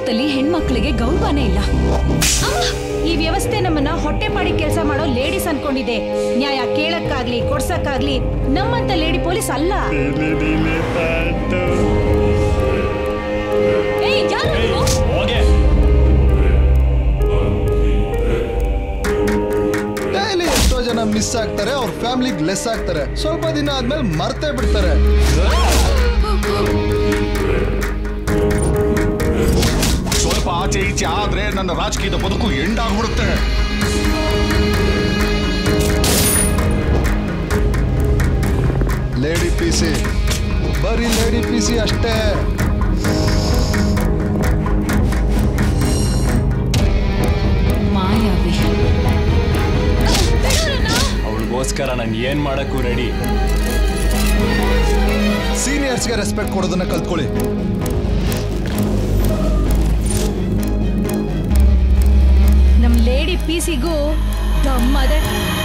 ಸಮಾಜದಲ್ಲಿ ಹೆಣ್ಮಕ್ಳಿಗೆ ಗೌರವನೇ ಇಲ್ಲ ಈ ವ್ಯವಸ್ಥೆ ನಮ್ಮನ್ನ ಹೊಟ್ಟೆ ಪಾಡಿ ಕೆಲಸ ಮಾಡೋ ಲೇಡೀಸ್ ಅನ್ಕೊಂಡಿದೆ ನ್ಯಾಯ ಕೇಳಕ್ಕಾಗ್ಲಿ ಕೊಡ್ಸಕ್ಕಾಗ್ಲಿ ನಮ್ಮಂತ ಲೇಡಿ ಪೊಲೀಸ್ ಅಲ್ಲ ಏಯ್, ಯಾರು ನೀವು? ಡೈಲಿ ಎಷ್ಟೋ ಜನ ಮಿಸ್ ಆಗ್ತಾರೆ ಅವ್ರ ಫ್ಯಾಮಿಲಿಗೆ ಲೆಸ್ ಆಗ್ತಾರೆ ಸ್ವಲ್ಪ ದಿನ ಆದ್ಮೇಲೆ ಮರ್ತೇ ಬಿಡ್ತಾರೆ ಸ್ವಲ್ಪ ಆಚೆ ಈಚೆ ಆದ್ರೆ ನನ್ನ ರಾಜಕೀಯದ ಬದುಕು ಎಂಡಾಗ್ಬಿಡುತ್ತೆ ಲೇಡಿ ಪಿ ಸಿ ಬರೀ ಲೇಡಿ ಪಿ ಸಿ ಅಷ್ಟೇ ಮಾಯಾವಿ ಅವಳಿಗೋಸ್ಕರ ನಾನು ಏನ್ ಮಾಡಕ್ಕೂ ರೆಡಿ ಸೀನಿಯರ್ಸ್ಗೆ ರೆಸ್ಪೆಕ್ಟ್ ಕೊಡೋದನ್ನ ಕಲ್ತ್ಕೊಳ್ಳಿ ನಮ್ ಲೇಡಿ ಪೀಸಿಗೂ ದಮ್ಮದೆ